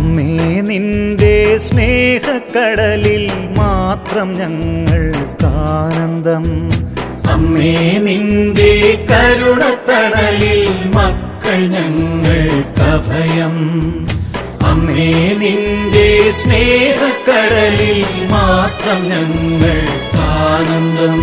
അമ്മേ നിന്റെ സ്നേഹക്കടലിൽ മാത്രം ഞങ്ങൾക്കാനന്ദം അമ്മേ നിന്റെ കരുണത്തണലിൽ മക്കൾ ഞങ്ങൾക്കഭയം അമ്മേ നിന്റെ സ്നേഹക്കടലിൽ മാത്രം ഞങ്ങൾക്കാനന്ദം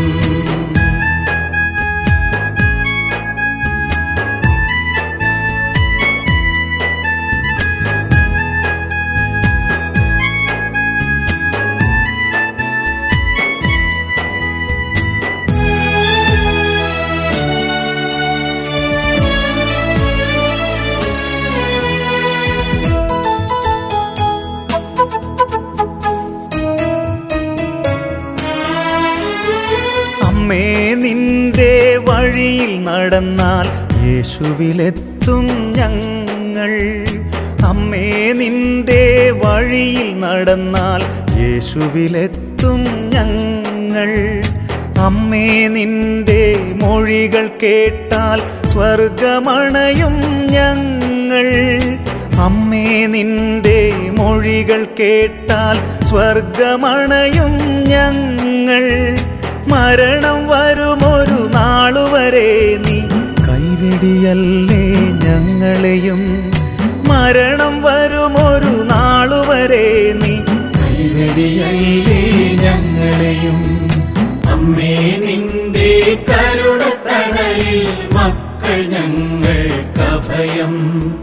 അമ്മേ നിന്റെ വഴിയിൽ നടന്നാൽ യേശുവിലെത്തും ഞങ്ങൾ അമ്മേ നിന്റെ വഴിയിൽ നടന്നാൽ യേശുവിലെത്തും ഞങ്ങൾ അമ്മേ നിന്റെ മൊഴികൾ കേട്ടാൽ സ്വർഗമണയും ഞങ്ങൾ അമ്മേ നിന്റെ മൊഴികൾ കേട്ടാൽ സ്വർഗമണയും ഞങ്ങൾ മരണം വരുമൊരു നാളുവരെ നീ കൈവിടിയല്ലേ ഞങ്ങളെയും മരണം വരുമൊരു നാളുവരെ നീ കൈവെടിയല്ലേ ഞങ്ങളെയും അമ്മേ നിന്റെ കരുണത്തണലിൽ മക്കൾ ഞങ്ങൾക്കഭയം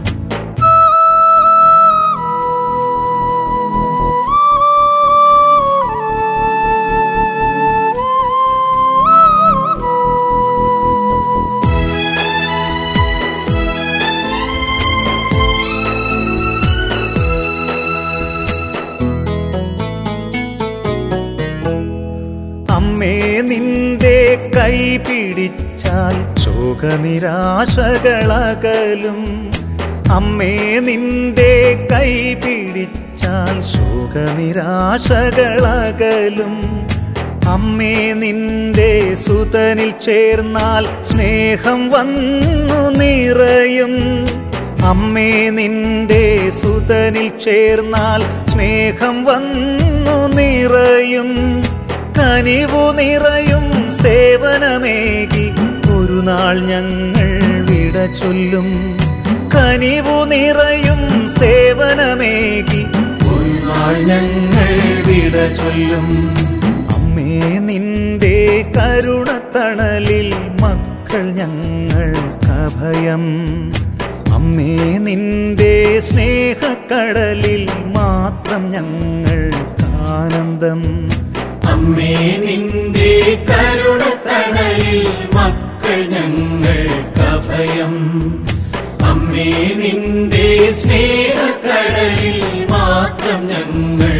അമ്മേ നിന്റെ കൈ പിടിച്ചാൽ ശോകനിരാശകളകലും അമ്മേ നിന്റെ കൈ പിടിച്ചാൽ ശോകനിരാശകളകലും അമ്മേ നിന്റെ സുതനിൽ ചേർന്നാൽ സ്നേഹം വന്നു നിറയും അമ്മേ നിന്റെ സുതനിൽ ചേർന്നാൽ സ്നേഹം വന്നു നിറയും കനിവു നിറയും സേവനമേകി ഒരു നാൾ ഞങ്ങൾ വിട ചൊല്ലും കനിവു നിറയും സേവനമേകി ഒരു നാൾ ഞങ്ങൾ വിട ചൊല്ലും അമ്മേ നിന്റെ കരുണത്തണലിൽ മക്കൾ ഞങ്ങൾക്കഭയം അമ്മേ നിന്റെ സ്നേഹക്കടലിൽ മാത്രം ഞങ്ങൾക്കാനന്ദം അമ്മേ നിന്റെ കരുണത്തണലിൽ മക്കൾ ഞങ്ങൾക്കഭയം അമ്മേ നിന്റെ സ്നേഹക്കടലിൽ മാത്രം ഞങ്ങൾ